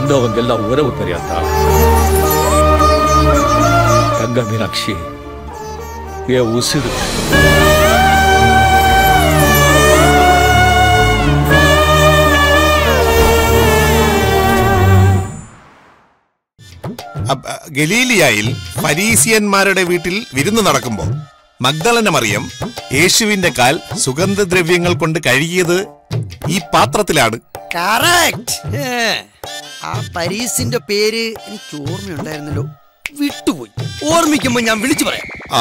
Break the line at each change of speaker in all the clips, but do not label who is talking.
ಬಂದವಂಗೆಲ್ಲ ಉರವು ಅಂತ ಗಂಗಾ ಮೀನಾಕ್ಷಿ ಏ ಉಸಿರು
അപ്പ- ഗലീലിയായിൽ ഫരീസിയന്മാരുടെ വീട്ടിൽ വിരുന്ന് നടക്കുമ്പോൾ മഗ്ദലന മറിയം യേശുവിന്റെ കാൽ സുഗന്ധദ്രവ്യങ്ങൾ കൊണ്ട് കഴുകിയത് ഈ പാത്രത്തിലാണ്
കറക്റ്റ് ആ പരീസിന്റെ പേര് എനിക്ക് ഓർമ്മയുണ്ടായിരുന്നല്ലോ വിട്ടുപോയി ഓർമ്മിക്കുമ്പോ ഞാൻ വിളിച്ചു പറയാം
ആ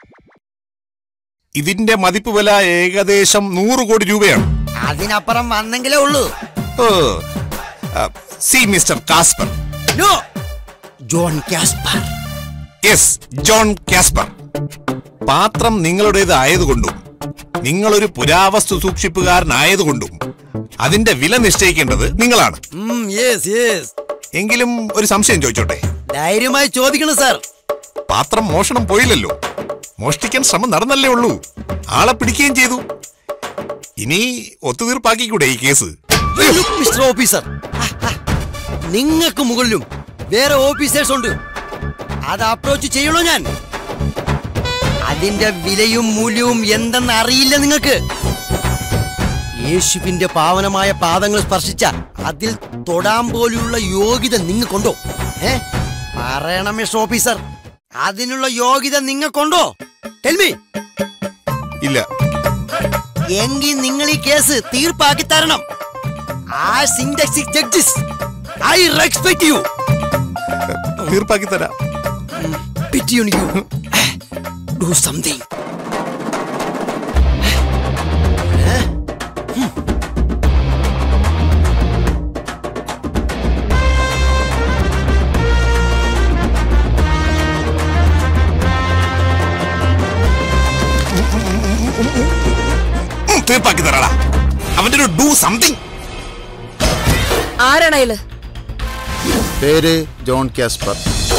ഇതിന്റെ മതിപ്പ് വില ഏകദേശം നൂറ് കോടി രൂപയാണ്
അതിനപ്പുറം വന്നെങ്കിലേ ഉള്ളൂ
oh see mister Casper
no John Casper
yes John Casper പാത്രം നിങ്ങളുടേത് ആയതുകൊണ്ടും നിങ്ങളൊരു പുരാവസ്തു സൂക്ഷിപ്പുകാരനായതുകൊണ്ടും അതിന്റെ വില നിശ്ചയിക്കേണ്ടത് നിങ്ങളാണ്
യെസ് യെസ്
എങ്കിലും ഒരു സംശയം ചോദിച്ചോട്ടെ
ധൈര്യമായി ചോദിക്കണം സാർ
പാത്രം മോഷണം പോയില്ലല്ലോ മോഷ്ടിക്കാൻ ശ്രമം നടന്നല്ലേ ഉള്ളൂ ആളെ പിടിക്കുകയും ചെയ്തു ഇനി ഒത്തുതീർപ്പാക്കിക്കൂടെ ഈ കേസ്
മിസ്റ്റർ ഓഫീസർ നിങ്ങൾക്ക് മുകളിലും വേറെ ഓഫീസേഴ്സ് ഉണ്ട് അത് അപ്രോച്ച് ചെയ്യണോ ഞാൻ അതിന്റെ വിലയും മൂല്യവും എന്തെന്ന് അറിയില്ല നിങ്ങൾക്ക് യേശുവിന്റെ പാവനമായ പാദങ്ങൾ സ്പർശിച്ച അതിൽ തൊടാൻ പോലുള്ള യോഗ്യത നിങ്ങൾക്കുണ്ടോ ഏ പറയണം മിസ്റ്റർ ഓഫീസർ അതിനുള്ള യോഗ്യത നിങ്ങൾക്കുണ്ടോ ടെൽമി
ഇല്ല
എങ്കിൽ നിങ്ങൾ ഈ കേസ് തീർപ്പാക്കി തരണം ആ സിൻഡക്സിക് ജഡ്ജസ് ഐ റെസ്പെക്ട് യു
തീർപ്പാക്കി തരാം
pity on you. Do something.
ഉം, തീർപ്പാക്കി തരാടാ അവന്റെ ഒരു ഡു സംതിങ്
ആരാണ് അയാള്
പേര് ജോൺ കാസ്പർ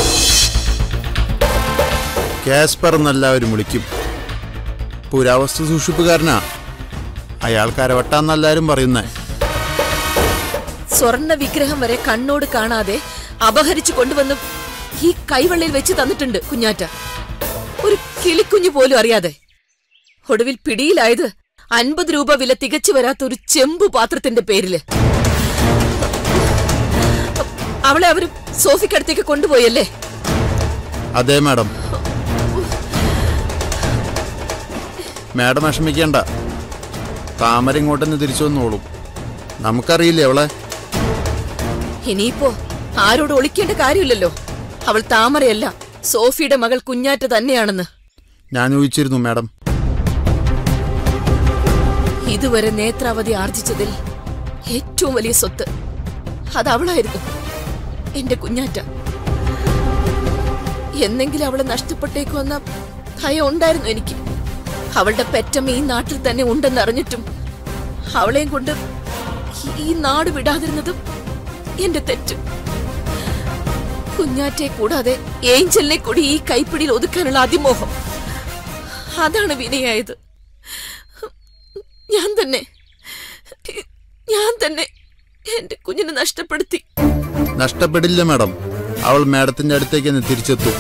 കാസ്പർ എന്നെല്ലാവരും വിളിക്കും പുരാവസ്തു സൂക്ഷിപ്പുകാരനാ അയാൾ കരവട്ടാന്നെല്ലാരും പറയുന്നേ
സ്വർണ്ണ വിഗ്രഹം വരെ കണ്ണോട് കാണാതെ അപഹരിച്ചു കൊണ്ടുവന്ന് ഈ കൈവെള്ളയിൽ വെച്ച് തന്നിട്ടുണ്ട് കുഞ്ഞാറ്റ ഒരു കിളിക്കുഞ്ഞു പോലും അറിയാതെ ഒടുവിൽ പിടിയിലായത് അൻപത് രൂപ വില തികച്ചു വരാത്ത ഒരു ചെമ്പു പാത്രത്തിന്റെ പേരില് അവളെ അവര് സോഫിക്കടുത്തേക്ക് കൊണ്ടുപോയല്ലേ
അതെ മാഡം മാഡം വിഷമിക്കേണ്ട താമര ഇങ്ങോട്ടന്നെ തിരിച്ചു വന്നോളും നമുക്കറിയില്ലേ അവളെ
ഇനിയിപ്പോ ആരോട് ഒളിക്കേണ്ട കാര്യമില്ലല്ലോ അവൾ താമരയല്ല സോഫിയുടെ മകൾ കുഞ്ഞാറ്റ തന്നെയാണെന്ന്
ഞാൻ ഊഹിച്ചിരുന്നു മാഡം
ഇതുവരെ നേത്രാവതി ആർജിച്ചതിൽ ഏറ്റവും വലിയ സ്വത്ത് അത് അവളായിരുന്നു എന്റെ കുഞ്ഞാറ്റ എന്നെങ്കിലും അവളെ നഷ്ടപ്പെട്ടേക്കോ എന്ന ഭയം ഉണ്ടായിരുന്നു എനിക്ക് അവളുടെ പെറ്റമ്മ ഈ നാട്ടിൽ തന്നെ ഉണ്ടെന്നറിഞ്ഞിട്ടും അവളെയും കൊണ്ട് ഈ- ഈ നാട് വിടാതിരുന്നതും എന്റെ തെറ്റ് കുഞ്ഞാറ്റെ കൂടാതെ ഏഞ്ചലിനെ കൂടി ഈ കൈപ്പിടിയിൽ ഒതുക്കാനുള്ള അതിമോഹം അതാണ് വിനയായത് ഞാൻ തന്നെ ഞാൻ തന്നെ എന്റെ കുഞ്ഞിനെ നഷ്ടപ്പെടുത്തി
നഷ്ടപ്പെടില്ല മാഡം അവൾ മാഡത്തിന്റെ അടുത്തേക്ക് തന്നെ തിരിച്ചെത്തും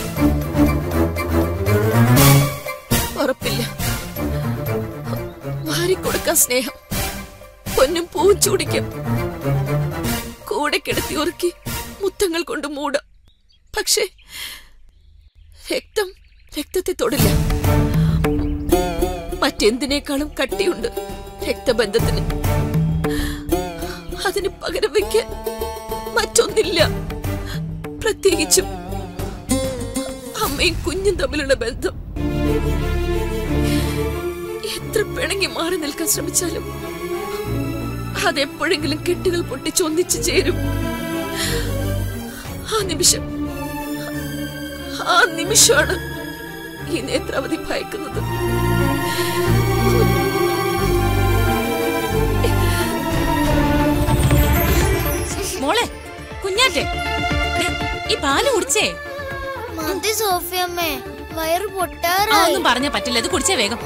ഉറപ്പില്ല വാരിക്കൊടുക്കാൻ സ്നേഹം പൊന്നും പൂവും ചൂടിക്കാം കൂടെ കിടത്തി ഉറുക്കി മുത്തങ്ങൾ കൊണ്ട് മൂടാം പക്ഷേ രക്തം രക്തത്തെ തൊടില്ല മറ്റെന്തിനേക്കാളും കട്ടിയുണ്ട് രക്തബന്ധത്തിന് അതിന് പകരം വയ്ക്കാൻ മറ്റൊന്നില്ല പ്രത്യേകിച്ചും അമ്മയും കുഞ്ഞും തമ്മിലുള്ള ബന്ധം എത്ര പിണങ്ങി മാറി നിൽക്കാൻ ശ്രമിച്ചാലും അതെപ്പോഴെങ്കിലും കെട്ടുകൾ പൊട്ടിച്ച് ഒന്നിച്ചു ചേരും ആ നിമിഷം ആ നിമിഷമാണ് ഈ നേത്രാവതി ഭയക്കുന്നത്
മോളെ കുഞ്ഞാറ്റെ ദേ, ഈ പാല് കുടിച്ചേ
മതി സോഫിയമ്മേ വയറ്
ആ
പൊട്ടാറായി
ഒന്നും പറഞ്ഞാ പറ്റില്ല ഇത് കുടിച്ചേ വേഗം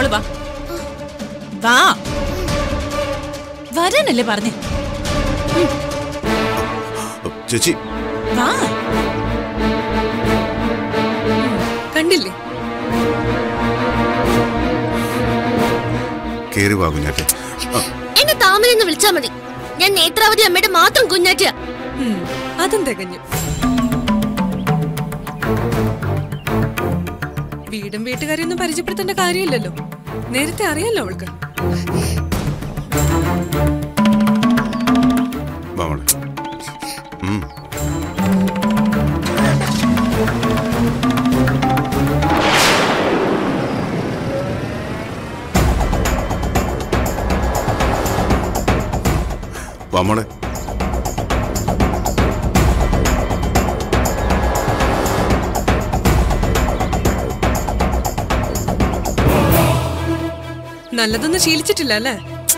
മോള് വാ വാ വരാനല്ലേ പറഞ്ഞു
ചേച്ചി
വാ
കണ്ടില്ലേ
കേറി വാ കുഞ്ഞാറ്റെ ആ,
എന്നെ താമരെന്ന് വിളിച്ചാ മതി ഞാൻ നേത്രാവതി അമ്മയുടെ മാത്രം കുഞ്ഞാറ്റ
ഉം, അതും തികഞ്ഞു വീടും വീട്ടുകാരെയൊന്നും പരിചയപ്പെടുത്തേണ്ട കാര്യമില്ലല്ലോ നേരത്തെ അറിയാലോ അവൾക്ക്
വാ മോളെ ഉം. വാ മോളെ
നല്ലതൊന്നും ശീലിച്ചിട്ടില്ല അല്ലേ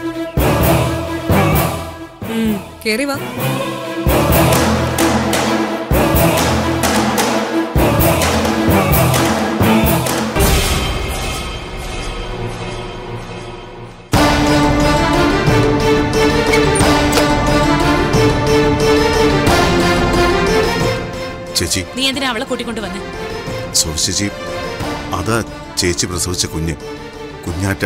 ഉം, കേറി വാ
ചേച്ചി
നീ എന്തിനാ അവളെ കൂട്ടിക്കൊണ്ട് വന്നേ
സോറി ചേച്ചി അതാ ചേച്ചി പ്രസവിച്ച കുഞ്ഞ് കുഞ്ഞാറ്റ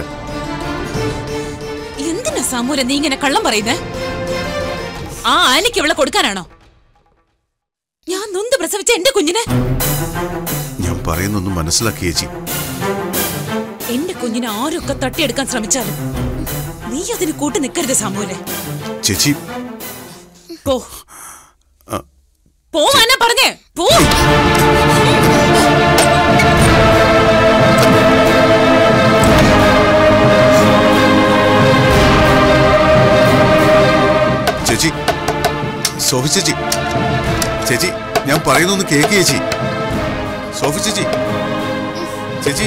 എന്തിനാ സാമൂല നീ ഇങ്ങനെ കള്ളം പറയുന്നേ ആ ആനയ്ക്ക് ഇവളെ കൊടുക്കാനാണോ ഞാൻ നൊന്ത് പ്രസവിച്ച എന്റെ കുഞ്ഞിനെ
ഞാൻ പറയുന്നൊന്നും മനസ്സിലാക്കി ചേച്ചി
എന്റെ കുഞ്ഞിനെ ആരൊക്കെ തട്ടിയെടുക്കാൻ ശ്രമിച്ചാലും നീ അതിന് കൂട്ടി നിൽക്കരുത് സാമൂലെ
ചേച്ചി
പോ
ആ,
പോവാനാ പറഞ്ഞേ പോ
ചേച്ചി സോഫി ചേച്ചി ചേച്ചി ഞാൻ പറയുന്നൊന്ന് കേക്ക് ചേച്ചി സോഫി ചേച്ചി ചേച്ചി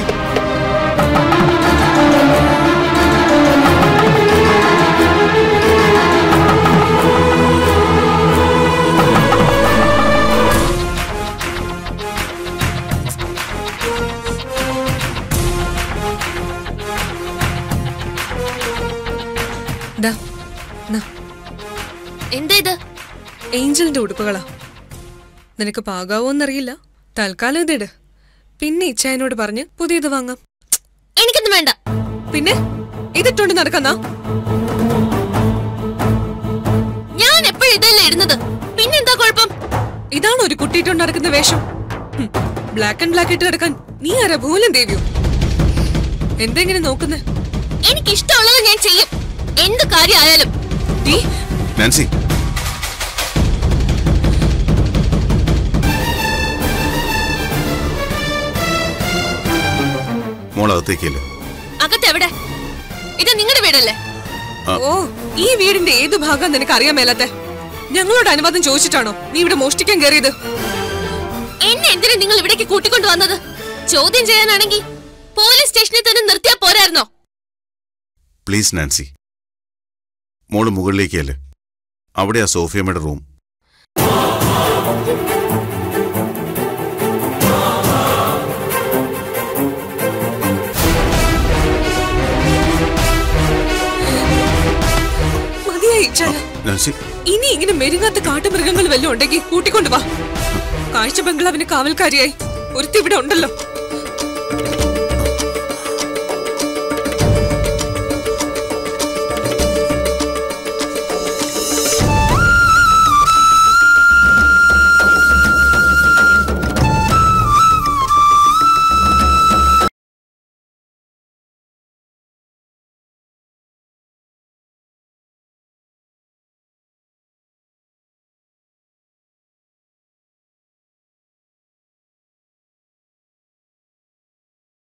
ദാ, നാ,
എന്താ ഇത്
ഏഞ്ചലിന്റെ ഉടുപ്പുകളാ നിനക്ക് പാകാവോന്നറിയില്ല തൽക്കാലം ഇതിട് പിന്നെ ഇച്ചായനോട് പറഞ്ഞ് പുതിയത് വാങ്ങാം
എനിക്കൊന്നും വേണ്ട
പിന്നെ ഇതിട്ടോണ്ട് നടക്കന്നാ
ഞാൻ എപ്പോഴും ഇതല്ലേ ഇടുന്നത് പിന്നെന്താ കുഴപ്പം
ഇതാണ് ഒരു കുട്ടിയിട്ടോണ്ട് നടക്കുന്ന വേഷം ബ്ലാക്ക് ആൻഡ് ബ്ലാക്ക് ഇട്ട് നടക്കാൻ നീ ആരാ ഭൂലൻ ദേവിയോ എന്തെങ്ങനെ നോക്കുന്നേ
എനിക്ക് ഇഷ്ടമുള്ളത് ഞാൻ ചെയ്യും എന്ത് കാര്യമായാലും
നീ
നാൻസി മോളകത്തേക്കല്ലേ
അകത്തെവിടെ ഇത് നിങ്ങളുടെ വീടല്ലേ
ഓ ഈ വീടിന്റെ ഏത് ഭാഗം നിനക്ക് അറിയാൻ മേലാത്തെ ഞങ്ങളോട് അനുവാദം ചോദിച്ചിട്ടാണോ നീ ഇവിടെ മോഷ്ടിക്കാൻ കയറിയത്
എന്നെ എന്തിനാ നിങ്ങൾ ഇവിടേക്ക് കൂട്ടിക്കൊണ്ടു വന്നത് ചോദ്യം ചെയ്യാനാണെങ്കിൽ പോലീസ് സ്റ്റേഷനിൽ തന്നെ നിർത്തിയാ പോരായിരുന്നോ
പ്ലീസ് നാൻസി മോള് മുകളിലേക്കല്ലേ അവിടെയാ സോഫിയമ്മയുടെ റൂം
മതിയായി ചല
നാൻസി
ഇനി ഇങ്ങനെ മെരുങ്ങാത്ത കാട്ടുമൃഗങ്ങൾ വല്ലതും ഉണ്ടെങ്കിൽ കൂട്ടിക്കൊണ്ടു വാ കാഴ്ച ബംഗ്ലാവിന് കാവൽക്കാരിയായി ഒരുത്തി ഇവിടെ ഉണ്ടല്ലോ